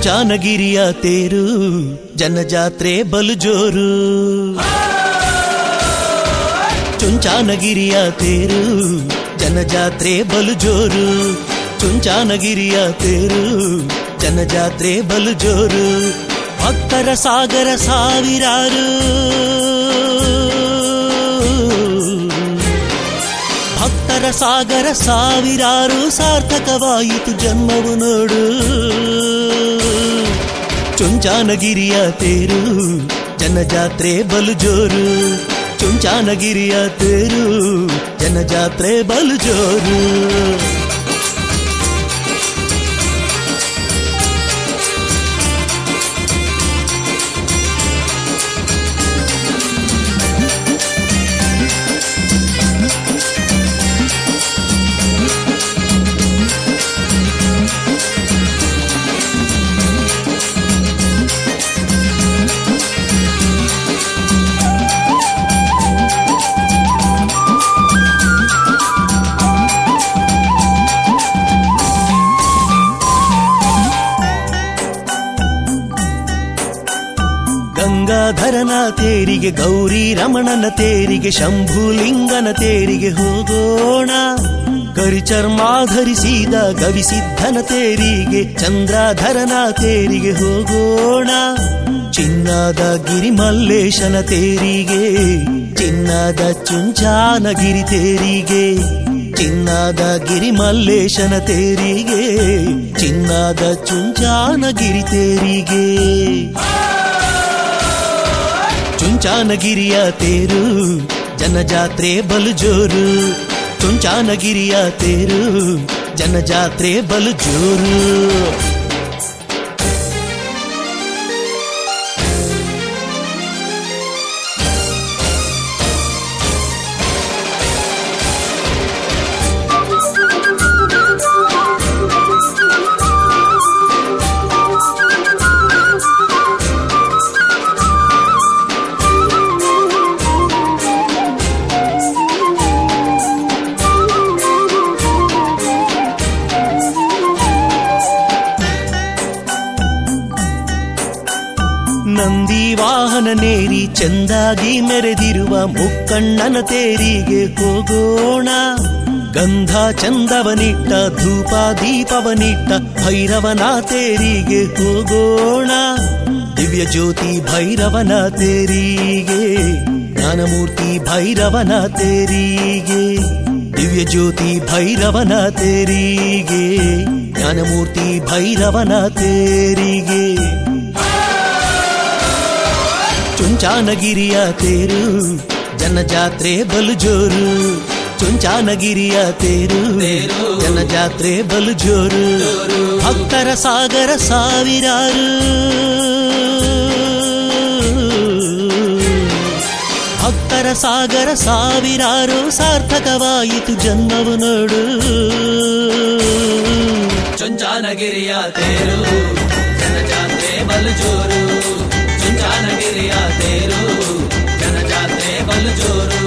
ಚುಂಚಾನಗಿರಿಯ ತೇರು ಜನಜಾತ್ರೆ ಬಲು ಜೋರು ಚುಂಚಾನಗಿರಿಯ ತೇರು ಜನಜಾತ್ರೆ ಬಲು ಜೋರು ಚುಂಚಾನಗಿರಿಯ ತೇರು ಜನಜಾತ್ರೆ ಬಲು ಜೋರು ಭಕ್ತರ ಸಾಗರ ಸಾವಿರಾರು ಭಕ್ತರ ಸಾಗರ ಸಾವಿರಾರು ಸಾರ್ಥಕವಾಯಿತು ಜನ್ಮವು ನೋಡು ಚುಂಚಾನಗಿರಿಯ ತೇರು ಜನಜಾತ್ರೆ ಬಲು ಜೋರು ಚುಂಚಾನಗಿರಿಯ ತೇರು ಜನಜಾತ್ರೆ ಬಲು ಜೋರು ಗಂಗಾಧರನ ತೇರಿಗೆ ಗೌರಿ ರಮಣನ ತೇರಿಗೆ ಶಂಭುಲಿಂಗನ ತೇರಿಗೆ ಹೋಗೋಣ ಕರಿಚರ್ಮಾಧರಿಸಿದ ಗವಿಸಿದ್ಧನ ತೇರಿಗೆ ಚಂದ್ರಾಧರನ ತೇರಿಗೆ ಹೋಗೋಣ ಚಿನ್ನದ ಗಿರಿಮಲ್ಲೇಶನ ತೇರಿಗೆ ಚಿನ್ನದ ಚುಂಚಾನಗಿರಿ ತೇರಿಗೆ ಚಿನ್ನದ ಗಿರಿಮಲ್ಲೇಶನ ತೇರಿಗೆ ಚಿನ್ನದ ಚುಂಚಾನಗಿರಿ ತೇರಿಗೆ ಚುಂಚಾನಗಿರಿಯ ತೇರು ಜನಜಾತ್ರೆ ಬಲು ಜೋರು ಚುಂಚಾನಗಿರಿಯ ತೇರು ಜನಜಾತ್ರೆ ಬಲು ಜೋರು ನಂದಿ ವಾಹನ ನೇರಿ ಚೆಂದಾಗಿ ಮೆರೆದಿರುವ ಮುಕ್ಕಣ್ಣನ ತೇರಿಗೆ ಹೋಗೋಣ ಗಂಧ ಚಂದವನಿಟ್ಟ ಧೂಪ ದೀಪವನಿಟ್ಟ ಭೈರವನ ತೇರಿಗೆ ಹೋಗೋಣ ದಿವ್ಯ ಜ್ಯೋತಿ ಭೈರವನ ತೇರಿಗೆ ಜ್ಞಾನಮೂರ್ತಿ ಭೈರವನ ತೇರಿಗೆ ದಿವ್ಯ ಜ್ಯೋತಿ ಭೈರವನ ತೇರಿಗೆ ಜ್ಞಾನಮೂರ್ತಿ ಭೈರವನ ತೇರಿಗೆ ಚುಂಚಾನಗಿರಿಯ ತೇರು ಜನಜಾತ್ರೆ ಬಲು ಜೋರು ಚುಂಚಾನಗಿರಿಯ ತೇರು ಜನಜಾತ್ರೆ ಬಲು ಜೋರು ಭಕ್ತರ ಸಾಗರ ಸಾವಿರಾರು ಭಕ್ತರ ಸಾಗರ ಸಾವಿರಾರು ಸಾರ್ಥಕವಾಯಿತು ಜನ್ಮವು ನೋಡು ಚುಂಚಾನಗಿರಿಯ ತೇರು ಜನಜಾತ್ರೆ ಬಲು ಜೋರು ಚುಂಚಾನಗಿರಿಯ ತೇರು ಜನಜಾತ್ರೆ ಬಲು ಜೋರು